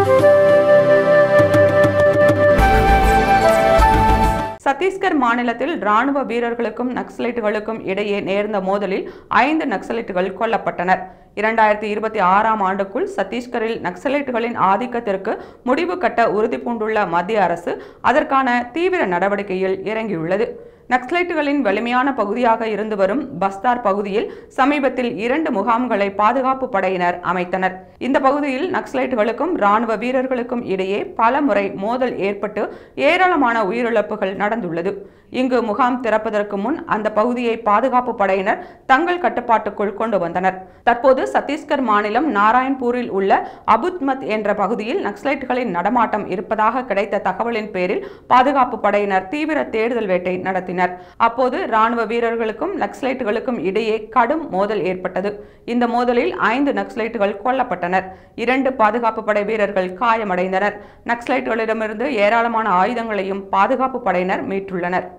சத்தீஸ்கர் மாநிலத்தில் ராணுவ வீரர்களுக்கும் நக்சலைட்டுகளுக்கும் இடையே நேர்ந்த மோதலில் ஐந்து நக்சலைட்டுகள் கொல்லப்பட்டனர் இரண்டாயிரத்தி இருபத்தி ஆறாம் ஆண்டுக்குள் சத்தீஸ்கரில் நக்சலைட்டுகளின் ஆதிக்கத்திற்கு முடிவு கட்ட உறுதி பூண்டுள்ள மத்திய அரசு அதற்கான தீவிர நடவடிக்கையில் இறங்கியுள்ளது நக்சலைட்டுகளின் வலிமையான பகுதியாக இருந்து வரும் பஸ்தார் பகுதியில் சமீபத்தில் இரண்டு முகாம்களை பாதுகாப்பு படையினர் அமைத்தனர் இந்த பகுதியில் நக்சலைட்டுகளுக்கும் ராணுவ வீரர்களுக்கும் இடையே பல முறை மோதல் ஏற்பட்டு ஏராளமான உயிரிழப்புகள் நடந்துள்ளது இங்கு முகாம் திறப்பதற்கு முன் அந்த பகுதியை பாதுகாப்பு படையினர் தங்கள் கட்டுப்பாட்டுக்குள் கொண்டு வந்தனர் தற்போது சத்தீஸ்கர் மாநிலம் நாராயண்பூரில் உள்ள அபுத்மத் என்ற பகுதியில் நக்சலைட்டுகளின் நடமாட்டம் இருப்பதாக கிடைத்த தகவலின் பேரில் பாதுகாப்பு படையினர் தீவிர தேடுதல் வேட்டை நடத்தினர் அப்போது ராணுவ வீரர்களுக்கும் நக்சலைட்டுகளுக்கும் இடையே கடும் மோதல் ஏற்பட்டது இந்த மோதலில் ஐந்து நக்சலைட்டுகள் கொல்லப்பட்டனர் இரண்டு பாதுகாப்பு படை வீரர்கள் காயமடைந்தனர் நக்சலைட்டுகளிடமிருந்து ஏராளமான ஆயுதங்களையும் பாதுகாப்பு படையினர் மீட்டுள்ளனர்